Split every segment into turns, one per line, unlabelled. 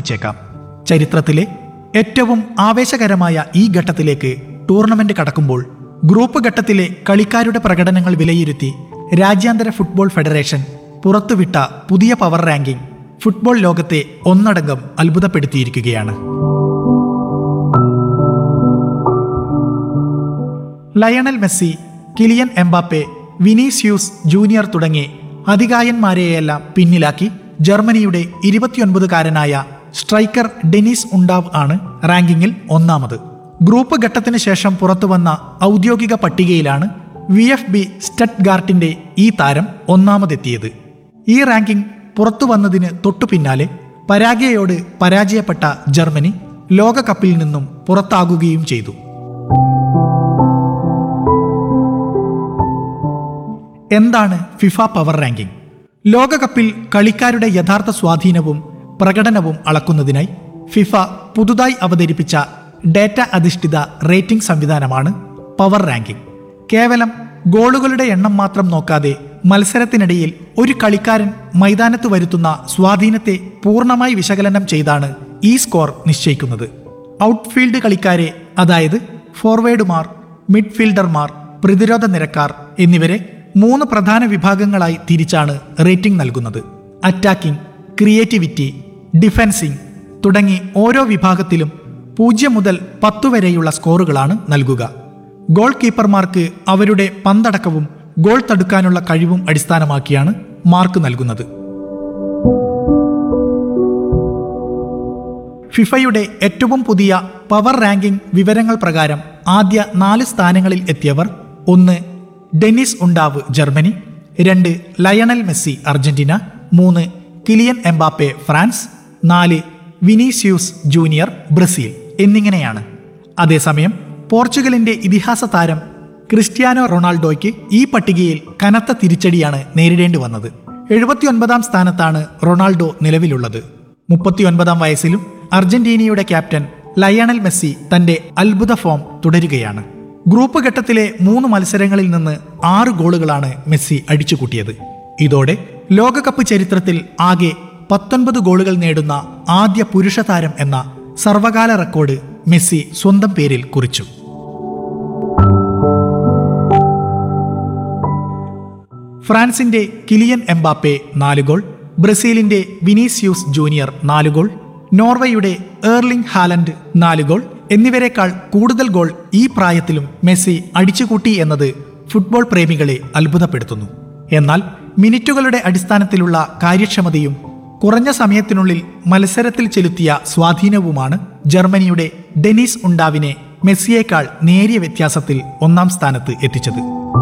തോന്നിപ്പിച്ചേക്കാം ചരിത്രത്തിലെ ഏറ്റവും ആവേശകരമായ ഈ ഘട്ടത്തിലേക്ക് ടൂർണമെന്റ് കടക്കുമ്പോൾ ഗ്രൂപ്പ് ഘട്ടത്തിലെ കളിക്കാരുടെ പ്രകടനങ്ങൾ വിലയിരുത്തി രാജ്യാന്തര ഫുട്ബോൾ ഫെഡറേഷൻ പുറത്തുവിട്ട പുതിയ പവർ റാങ്കിംഗ് ഫുട്ബോൾ ലോകത്തെ ഒന്നടങ്കം അത്ഭുതപ്പെടുത്തിയിരിക്കുകയാണ് Lionel Messi Kylian Mbappe Vinicius Junior തുടങ്ങി അധികായന്മാരെയെല്ലാം പിന്നിലാക്കി ജർമ്മനിയുടെ ഇരുപത്തിയൊൻപതുകാരനായ സ്ട്രൈക്കർ ഡെനിസ് ഉണ്ടാവ് ആണ് റാങ്കിങ്ങിൽ ഒന്നാമത് ഗ്രൂപ്പ് ഘട്ടത്തിന് ശേഷം പുറത്തുവന്ന ഔദ്യോഗിക പട്ടികയിലാണ് വി എഫ് ബി സ്റ്റഡ്ഗാർട്ടിന്റെ ഈ താരം ഒന്നാമതെത്തിയത് ഈ റാങ്കിംഗ് പുറത്തു വന്നതിന് തൊട്ടു പിന്നാലെ പരാഗ്വയോട് പരാജയപ്പെട്ട ജർമ്മനി ലോകകപ്പിൽ നിന്നും പുറത്താകുകയും ചെയ്തു എന്താണ് ഫിഫ പവർ റാങ്കിംഗ് ലോകകപ്പിൽ കളിക്കാരുടെ യഥാർത്ഥ സ്വാധീനവും പ്രകടനവും അളക്കുന്നതിനായി ഫിഫ പുതുതായി അവതരിപ്പിച്ച ഡേറ്റ അധിഷ്ഠിത റേറ്റിംഗ് സംവിധാനമാണ് പവർ റാങ്കിംഗ് കേവലം ഗോളുകളുടെ എണ്ണം മാത്രം നോക്കാതെ മത്സരത്തിനിടയിൽ ഒരു കളിക്കാരൻ മൈതാനത്ത് വരുത്തുന്ന സ്വാധീനത്തെ പൂർണ്ണമായി വിശകലനം ചെയ്താണ് ഈ സ്കോർ നിശ്ചയിക്കുന്നത് ഔട്ട്ഫീൽഡ് കളിക്കാരെ അതായത് ഫോർവേഡുമാർ മിഡ്ഫീൽഡർമാർ പ്രതിരോധ നിരക്കാർ എന്നിവരെ മൂന്ന് പ്രധാന വിഭാഗങ്ങളായി തിരിച്ചാണ് റേറ്റിംഗ് നൽകുന്നത് അറ്റാക്കിംഗ് ക്രിയേറ്റിവിറ്റി ഡിഫെൻസിംഗ് തുടങ്ങി ഓരോ വിഭാഗത്തിലും പൂജ്യം മുതൽ പത്തു വരെയുള്ള സ്കോറുകളാണ് നൽകുക ഗോൾ കീപ്പർമാർക്ക് അവരുടെ പന്തടക്കവും ഗോൾ തടുക്കാനുള്ള കഴിവും അടിസ്ഥാനമാക്കിയാണ് മാർക്ക് നൽകുന്നത് ഫിഫയുടെ ഏറ്റവും പുതിയ പവർ റാങ്കിംഗ് വിവരങ്ങൾ പ്രകാരം ആദ്യ നാല് സ്ഥാനങ്ങളിൽ എത്തിയവർ ഒന്ന് ഡെന്നിസ് ഉണ്ടാവ് ജർമ്മനി രണ്ട് ലയണൽ മെസ്സി അർജന്റീന മൂന്ന് കിലിയൻ എംബാപ്പെ ഫ്രാൻസ് നാല് വിനീസ്യൂസ് ജൂനിയർ ബ്രസീൽ എന്നിങ്ങനെയാണ് അതേസമയം പോർച്ചുഗലിന്റെ ഇതിഹാസ താരം ക്രിസ്ത്യാനോ റൊണാൾഡോയ്ക്ക് ഈ പട്ടികയിൽ കനത്ത തിരിച്ചടിയാണ് നേരിടേണ്ടി വന്നത് എഴുപത്തിയൊൻപതാം സ്ഥാനത്താണ് റൊണാൾഡോ നിലവിലുള്ളത് മുപ്പത്തിയൊൻപതാം വയസ്സിലും അർജന്റീനയുടെ ക്യാപ്റ്റൻ ലയണൽ മെസ്സി തന്റെ അത്ഭുത ഫോം തുടരുകയാണ് ഗ്രൂപ്പ് ഘട്ടത്തിലെ മൂന്ന് മത്സരങ്ങളിൽ നിന്ന് ആറ് ഗോളുകളാണ് മെസ്സി അടിച്ചുകൂട്ടിയത് ഇതോടെ ലോകകപ്പ് ചരിത്രത്തിൽ ആകെ പത്തൊൻപത് ഗോളുകൾ നേടുന്ന ആദ്യ പുരുഷ താരം എന്ന സർവകാല റെക്കോർഡ് മെസ്സി സ്വന്തം പേരിൽ കുറിച്ചു ഫ്രാൻസിന്റെ കിലിയൻ എംബാപ്പെ നാല് ഗോൾ ബ്രസീലിന്റെ വിനീസ്യൂസ് ജൂനിയർ നാല് ഗോൾ നോർവേയുടെ ഏർലിംഗ് ഹാലൻഡ് നാല് ഗോൾ എന്നിവരെക്കാൾ കൂടുതൽ ഗോൾ ഈ പ്രായത്തിലും മെസ്സി അടിച്ചുകൂട്ടി എന്നത് ഫുട്ബോൾ പ്രേമികളെ അത്ഭുതപ്പെടുത്തുന്നു എന്നാൽ മിനിറ്റുകളുടെ അടിസ്ഥാനത്തിലുള്ള കാര്യക്ഷമതയും കുറഞ്ഞ സമയത്തിനുള്ളിൽ മത്സരത്തിൽ ചെലുത്തിയ സ്വാധീനവുമാണ് ജർമ്മനിയുടെ ഡെനിസ് ഉണ്ടാവിനെ മെസ്സിയേക്കാൾ നേരിയ വ്യത്യാസത്തിൽ ഒന്നാം സ്ഥാനത്ത് എത്തിച്ചത്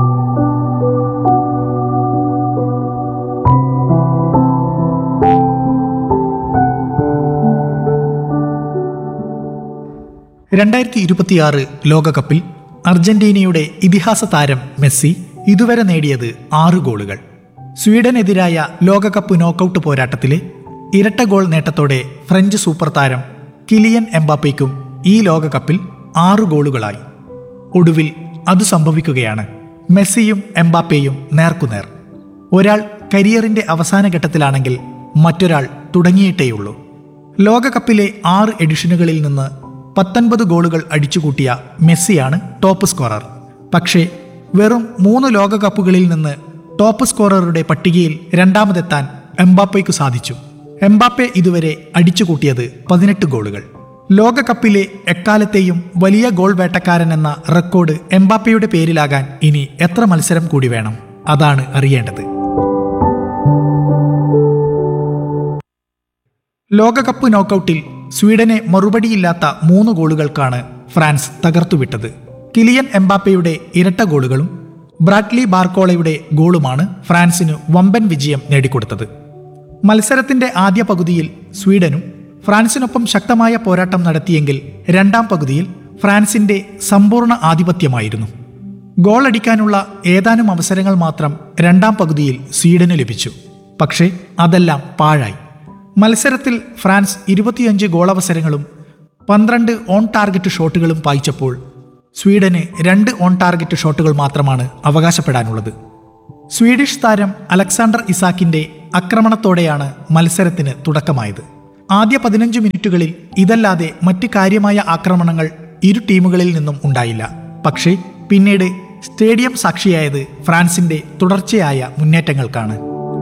രണ്ടായിരത്തി ഇരുപത്തിയാറ് ലോകകപ്പിൽ അർജന്റീനയുടെ ഇതിഹാസ താരം മെസ്സി ഇതുവരെ നേടിയത് ആറ് ഗോളുകൾ സ്വീഡനെതിരായ ലോകകപ്പ് നോക്കൌട്ട് പോരാട്ടത്തിലെ ഇരട്ട ഗോൾ നേട്ടത്തോടെ ഫ്രഞ്ച് സൂപ്പർ താരം കിലിയൻ എംബാപ്പയ്ക്കും ഈ ലോകകപ്പിൽ ആറ് ഗോളുകളായി ഒടുവിൽ അത് സംഭവിക്കുകയാണ് മെസ്സിയും എംബാപ്പയും നേർക്കുനേർ ഒരാൾ കരിയറിന്റെ അവസാന ഘട്ടത്തിലാണെങ്കിൽ മറ്റൊരാൾ തുടങ്ങിയിട്ടേയുള്ളൂ ലോകകപ്പിലെ ആറ് എഡിഷനുകളിൽ നിന്ന് പത്തൊൻപത് ഗോളുകൾ അടിച്ചുകൂട്ടിയ മെസ്സിയാണ് ടോപ്പ് സ്കോറർ പക്ഷേ വെറും മൂന്ന് ലോകകപ്പുകളിൽ നിന്ന് ടോപ്പ് സ്കോററുടെ പട്ടികയിൽ രണ്ടാമതെത്താൻ എംബാപ്പയ്ക്ക് സാധിച്ചു എംബാപ്പെ ഇതുവരെ അടിച്ചുകൂട്ടിയത് പതിനെട്ട് ഗോളുകൾ ലോകകപ്പിലെ എക്കാലത്തെയും വലിയ ഗോൾ വേട്ടക്കാരൻ എന്ന റെക്കോർഡ് എംബാപ്പയുടെ പേരിലാകാൻ ഇനി എത്ര മത്സരം കൂടി വേണം അതാണ് അറിയേണ്ടത് ലോകകപ്പ് നോക്കൌട്ടിൽ സ്വീഡനെ മറുപടിയില്ലാത്ത മൂന്ന് ഗോളുകൾക്കാണ് ഫ്രാൻസ് തകർത്തുവിട്ടത് കിലിയൻ എംബാപ്പയുടെ ഇരട്ട ഗോളുകളും ബ്രാഡ്ലി ബാർക്കോളയുടെ ഗോളുമാണ് ഫ്രാൻസിന് വമ്പൻ വിജയം നേടിക്കൊടുത്തത് മത്സരത്തിന്റെ ആദ്യ പകുതിയിൽ സ്വീഡനും ഫ്രാൻസിനൊപ്പം ശക്തമായ പോരാട്ടം നടത്തിയെങ്കിൽ രണ്ടാം പകുതിയിൽ ഫ്രാൻസിന്റെ സമ്പൂർണ്ണ ആധിപത്യമായിരുന്നു ഗോൾ അടിക്കാനുള്ള ഏതാനും അവസരങ്ങൾ മാത്രം രണ്ടാം പകുതിയിൽ സ്വീഡന് ലഭിച്ചു പക്ഷേ അതെല്ലാം പാഴായി മത്സരത്തിൽ ഫ്രാൻസ് ഇരുപത്തിയഞ്ച് ഗോളവസരങ്ങളും പന്ത്രണ്ട് ഓൺ ടാർഗറ്റ് ഷോട്ടുകളും പായിച്ചപ്പോൾ സ്വീഡന് രണ്ട് ഓൺ ടാർഗറ്റ് ഷോട്ടുകൾ മാത്രമാണ് അവകാശപ്പെടാനുള്ളത് സ്വീഡിഷ് താരം അലക്സാണ്ടർ ഇസാക്കിന്റെ ആക്രമണത്തോടെയാണ് മത്സരത്തിന് തുടക്കമായത് ആദ്യ പതിനഞ്ച് മിനിറ്റുകളിൽ ഇതല്ലാതെ മറ്റ് കാര്യമായ ആക്രമണങ്ങൾ ഇരു ടീമുകളിൽ നിന്നും ഉണ്ടായില്ല പക്ഷേ പിന്നീട് സ്റ്റേഡിയം സാക്ഷിയായത് ഫ്രാൻസിന്റെ തുടർച്ചയായ മുന്നേറ്റങ്ങൾക്കാണ്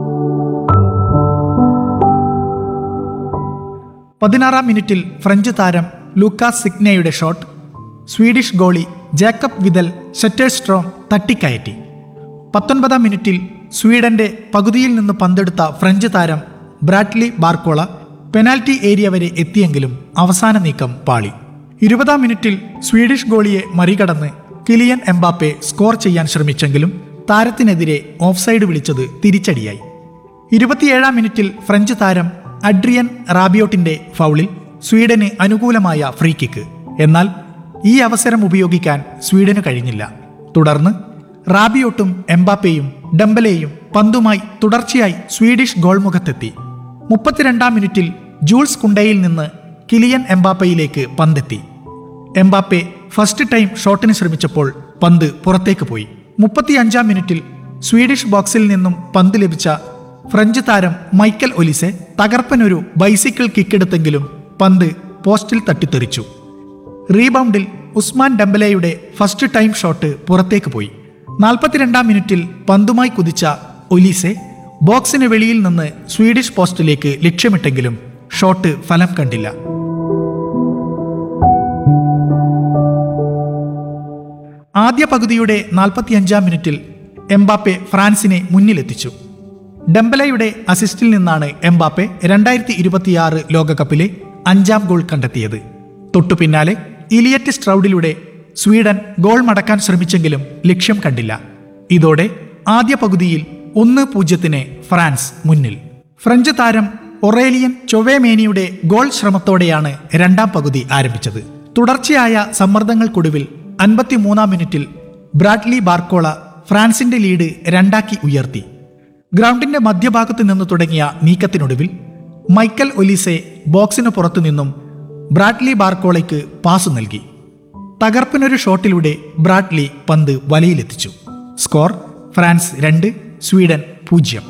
പതിനാറാം മിനിറ്റിൽ ഫ്രഞ്ച് താരം ലൂക്കാസ് സിഗ്നയുടെ shot Swedish goalie Jacob Widell Zetterstrom തട്ടിക്കയറ്റി പത്തൊൻപതാം മിനിറ്റിൽ സ്വീഡന്റെ പകുതിയിൽ നിന്ന് പന്തെടുത്ത ഫ്രഞ്ച് താരം ബ്രാഡ്ലി ബാർക്കോള പെനാൽറ്റി ഏരിയ വരെ എത്തിയെങ്കിലും അവസാന നീക്കം പാളി ഇരുപതാം മിനിറ്റിൽ സ്വീഡിഷ് ഗോളിയെ മറികടന്ന് കിലിയൻ എംബാപ്പെ സ്കോർ ചെയ്യാൻ ശ്രമിച്ചെങ്കിലും താരത്തിനെതിരെ ഓഫ്സൈഡ് വിളിച്ചത് തിരിച്ചടിയായി ഇരുപത്തിയേഴാം മിനിറ്റിൽ ഫ്രഞ്ച് താരം അഡ്രിയൻ റാബിയോട്ടിന്റെ ഫൗളിൽ സ്വീഡന് അനുകൂലമായ ഫ്രീ കിക്ക് എന്നാൽ ഈ അവസരം ഉപയോഗിക്കാൻ സ്വീഡന് കഴിഞ്ഞില്ല തുടർന്ന് റാബിയോട്ടും എംബാപ്പയും ഡംബലെയും പന്തുമായി തുടർച്ചയായി സ്വീഡിഷ് ഗോൾമുഖത്തെത്തി മുപ്പത്തിരണ്ടാം മിനിറ്റിൽ ജൂൾസ് കുണ്ടയിൽ നിന്ന് കിലിയൻ എംബാപ്പയിലേക്ക് പന്തെത്തി എംബാപ്പെ ഫസ്റ്റ് ടൈം ഷോട്ടിന് ശ്രമിച്ചപ്പോൾ പന്ത് പുറത്തേക്ക് പോയി മുപ്പത്തിയഞ്ചാം മിനിറ്റിൽ സ്വീഡിഷ് ബോക്സിൽ നിന്നും പന്ത് ലഭിച്ച ഫ്രഞ്ച് താരം മൈക്കൽ ഒലിസെ തകർപ്പനൊരു ബൈസിക്കിൾ കിക്കെടുത്തെങ്കിലും പന്ത് പോസ്റ്റിൽ തട്ടിത്തെറിച്ചു റീബൗണ്ടിൽ ഉസ്മാൻ ഡംബലെയുടെ ഫസ്റ്റ് ടൈം ഷോട്ട് പുറത്തേക്ക് പോയി നാൽപ്പത്തിരണ്ടാം മിനിറ്റിൽ പന്തുമായി കുതിച്ച ഒലീസെ ബോക്സിന് വെളിയിൽ നിന്ന് സ്വീഡിഷ് പോസ്റ്റിലേക്ക് ലക്ഷ്യമിട്ടെങ്കിലും ഷോട്ട് ഫലം കണ്ടില്ല ആദ്യ പകുതിയുടെ നാൽപ്പത്തിയഞ്ചാം മിനിറ്റിൽ എംബാപ്പെ ഫ്രാൻസിനെ മുന്നിലെത്തിച്ചു ഡംബലയുടെ അസിസ്റ്റിൽ നിന്നാണ് എംബാപ്പെ രണ്ടായിരത്തി ഇരുപത്തിയാറ് ലോകകപ്പിലെ അഞ്ചാം ഗോൾ കണ്ടെത്തിയത് തൊട്ടു പിന്നാലെ ഇലിയറ്റ് സ്ട്രൗഡിലൂടെ സ്വീഡൻ ഗോൾ മടക്കാൻ ശ്രമിച്ചെങ്കിലും ലക്ഷ്യം കണ്ടില്ല ഇതോടെ ആദ്യ പകുതിയിൽ ഒന്ന് പൂജ്യത്തിന് ഫ്രാൻസ് മുന്നിൽ ഫ്രഞ്ച് താരം ഒറേലിയൻ ചൊവേമേനിയുടെ ഗോൾ ശ്രമത്തോടെയാണ് രണ്ടാം പകുതി ആരംഭിച്ചത് തുടർച്ചയായ സമ്മർദ്ദങ്ങൾക്കൊടുവിൽ അൻപത്തിമൂന്നാം മിനിറ്റിൽ ബ്രാഡ്ലി ബാർക്കോള ഫ്രാൻസിന്റെ ലീഡ് രണ്ടാക്കി ഉയർത്തി ഗ്രൗണ്ടിന്റെ മധ്യഭാഗത്ത് നിന്ന് തുടങ്ങിയ നീക്കത്തിനൊടുവിൽ മൈക്കൽ ഒലീസെ ബോക്സിന് പുറത്തു നിന്നും ബ്രാഡ്ലി ബാർക്കോളയ്ക്ക് പാസ് നൽകി തകർപ്പിനൊരു ഷോട്ടിലൂടെ ബ്രാഡ്ലി പന്ത് വലയിലെത്തിച്ചു സ്കോർ ഫ്രാൻസ് രണ്ട് സ്വീഡൻ പൂജ്യം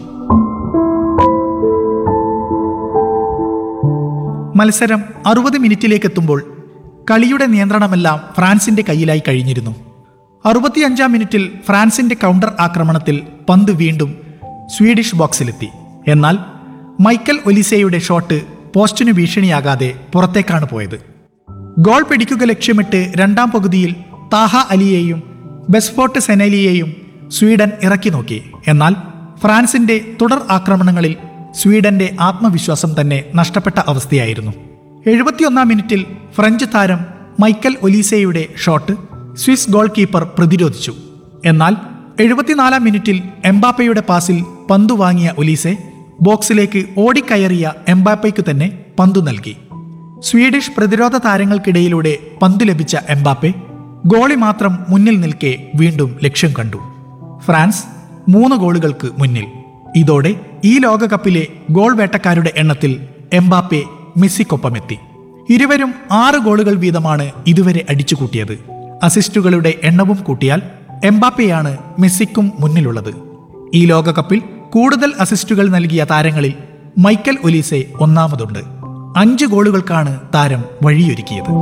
മത്സരം അറുപത് മിനിറ്റിലേക്ക് എത്തുമ്പോൾ കളിയുടെ നിയന്ത്രണമെല്ലാം ഫ്രാൻസിന്റെ കയ്യിലായി കഴിഞ്ഞിരുന്നു അറുപത്തിയഞ്ചാം മിനിറ്റിൽ ഫ്രാൻസിന്റെ കൗണ്ടർ ആക്രമണത്തിൽ പന്ത് വീണ്ടും സ്വീഡിഷ് ബോക്സിലെത്തി എന്നാൽ മൈക്കൽ ഒലിസയുടെ ഷോട്ട് പോസ്റ്റിനു ഭീഷണിയാകാതെ പുറത്തേക്കാണ് പോയത് ഗോൾ പിടിക്കുക ലക്ഷ്യമിട്ട് രണ്ടാം പകുതിയിൽ താഹ അലിയെയും ബെസ്ഫോർട്ട് സെനലിയെയും സ്വീഡൻ ഇറക്കി നോക്കി എന്നാൽ ഫ്രാൻസിന്റെ തുടർ ആക്രമണങ്ങളിൽ സ്വീഡന്റെ ആത്മവിശ്വാസം തന്നെ നഷ്ടപ്പെട്ട അവസ്ഥയായിരുന്നു എഴുപത്തിയൊന്നാം മിനിറ്റിൽ ഫ്രഞ്ച് താരം മൈക്കൽ ഒലീസയുടെ ഷോട്ട് സ്വിസ് ഗോൾ കീപ്പർ പ്രതിരോധിച്ചു എന്നാൽ എഴുപത്തിനാലാം മിനിറ്റിൽ എംബാപ്പയുടെ പാസിൽ പന്തു വാങ്ങിയ ഒലീസെ ബോക്സിലേക്ക് ഓടിക്കയറിയ എംബാപ്പയ്ക്ക് തന്നെ പന്തു നൽകി സ്വീഡിഷ് പ്രതിരോധ താരങ്ങൾക്കിടയിലൂടെ പന്ത് ലഭിച്ച എംബാപ്പെ ഗോളി മാത്രം മുന്നിൽ നിൽക്കെ വീണ്ടും ലക്ഷ്യം കണ്ടു ഫ്രാൻസ് മൂന്ന് ഗോളുകൾക്ക് മുന്നിൽ ഇതോടെ ഈ ലോകകപ്പിലെ ഗോൾ വേട്ടക്കാരുടെ എണ്ണത്തിൽ എംബാപ്പെ മെസ്സിക്കൊപ്പമെത്തി ഇരുവരും ആറ് ഗോളുകൾ വീതമാണ് ഇതുവരെ അടിച്ചുകൂട്ടിയത് അസിസ്റ്റുകളുടെ എണ്ണവും കൂട്ടിയാൽ എംബാപ്പയാണ് മെസ്സിക്കും മുന്നിലുള്ളത് ഈ ലോകകപ്പിൽ കൂടുതൽ അസിസ്റ്റുകൾ നൽകിയ താരങ്ങളിൽ മൈക്കൽ ഒലീസെ ഒന്നാമതുണ്ട് അഞ്ച് ഗോളുകൾക്കാണ് താരം വഴിയൊരുക്കിയത്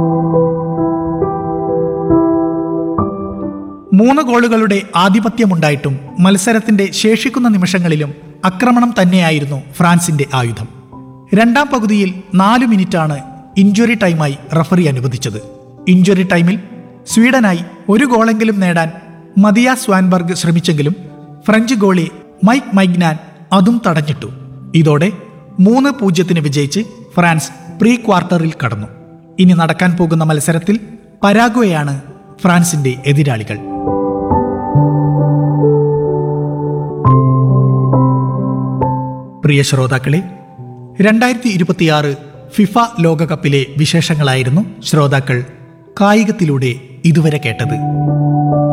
മൂന്ന് ഗോളുകളുടെ ആധിപത്യമുണ്ടായിട്ടും മത്സരത്തിന്റെ ശേഷിക്കുന്ന നിമിഷങ്ങളിലും ആക്രമണം തന്നെയായിരുന്നു ഫ്രാൻസിന്റെ ആയുധം രണ്ടാം പകുതിയിൽ നാല് മിനിറ്റാണ് ഇഞ്ചുറി ടൈമായി റഫറി അനുവദിച്ചത് ഇഞ്ചുറി ടൈമിൽ സ്വീഡനായി ഒരു ഗോളെങ്കിലും നേടാൻ മതിയ സ്വാൻബർഗ് ശ്രമിച്ചെങ്കിലും ഫ്രഞ്ച് ഗോളി മൈക്ക് മൈഗ്നാൻ അതും തടഞ്ഞിട്ടു ഇതോടെ മൂന്ന് പൂജ്യത്തിന് വിജയിച്ച് ഫ്രാൻസ് പ്രീ ക്വാർട്ടറിൽ കടന്നു ഇനി നടക്കാൻ പോകുന്ന മത്സരത്തിൽ പരാഗ്വയാണ് ഫ്രാൻസിന്റെ എതിരാളികൾ പ്രിയ ശ്രോതാക്കളെ രണ്ടായിരത്തി ഇരുപത്തിയാറ് ഫിഫ ലോകകപ്പിലെ വിശേഷങ്ങളായിരുന്നു ശ്രോതാക്കൾ കായികത്തിലൂടെ ഇതുവരെ കേട്ടത്